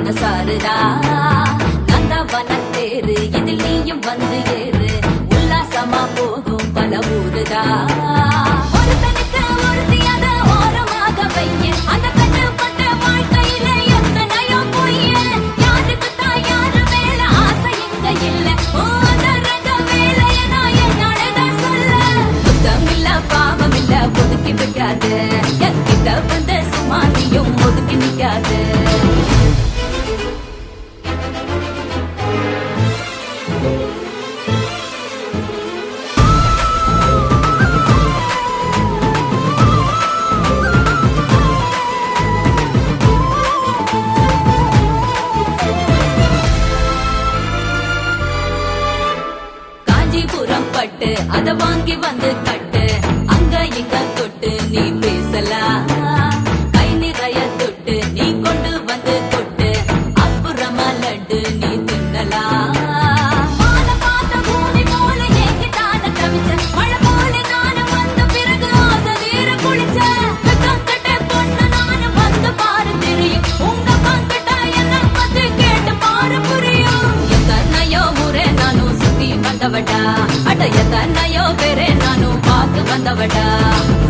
மனசாருடா நந்தவன தேரு இதில் நீயும் வந்து ஏறு உல்லாசமா போகும் பல ஊருடா ஒருத்தனுக்கு ஒருத்தி அத ஓரமாக வைய அந்த கட்டுப்பட்ட வாழ்க்கையில எத்தனையோ பொய்ய யாருக்கு தான் யாரு மேல ஆசை இங்க இல்ல ஓ அந்த ரக வேலைய நான் என்னோடதான் சொல்ல புத்தமில்ல பாவமில்ல ஒதுக்கி வைக்காத என்கிட்ட வந்த சும்மா நீயும் ஒதுக்கி நிக்காத காஞ்சிபுரம் பட்டு அத வாங்கி வந்து கட்டு அங்க இங்க தொட்டு நீ பேசலாம் கை நிறைய தொட்டு நீ கொண்டு வந்து கொட்டு அப்புறமா லட்டு நீ தின்னலாம் வானம் பார்த்த பூமி போல ஏங்கிட்டான தவிச்ச மழை போல நானும் வந்த பிறகு ஆசை தீர குளிச்ச வெக்கம் கட்ட பொண்ணு நானும் வந்து பாரு தெரியும் உங்க பங்கிட்ட என்ன பத்தி கேட்டு பாரு புரியும் எத்தனையோ முறை நானும் சுத்தி வந்தவடா அட எத்தனையோ பேரே நானும் பார்த்து வந்தவடா